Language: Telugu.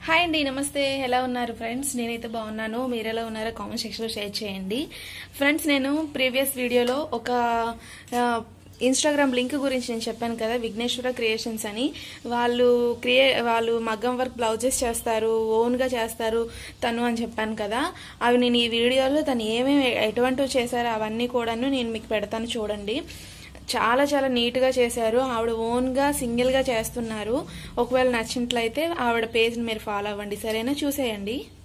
హాయ్ అండి నమస్తే ఎలా ఉన్నారు ఫ్రెండ్స్ నేనైతే బాగున్నాను మీరు ఎలా ఉన్నారో కామెంట్ సెక్షన్లో షేర్ చేయండి ఫ్రెండ్స్ నేను ప్రీవియస్ వీడియోలో ఒక ఇన్స్టాగ్రామ్ లింక్ గురించి నేను చెప్పాను కదా విఘ్నేశ్వర క్రియేషన్స్ అని వాళ్ళు క్రియే వాళ్ళు మగ్గం వర్క్ బ్లౌజెస్ చేస్తారు ఓన్గా చేస్తారు తను అని చెప్పాను కదా అవి నేను ఈ వీడియోలో తను ఏమేమి ఎటువంటివి చేశారో అవన్నీ కూడాను నేను మీకు పెడతాను చూడండి చాలా చాలా నీట్గా చేశారు ఆవిడ ఓన్గా సింగిల్గా చేస్తున్నారు ఒకవేళ నచ్చినట్లయితే ఆవిడ పేజ్ని మీరు ఫాలో అవ్వండి సరేనా చూసేయండి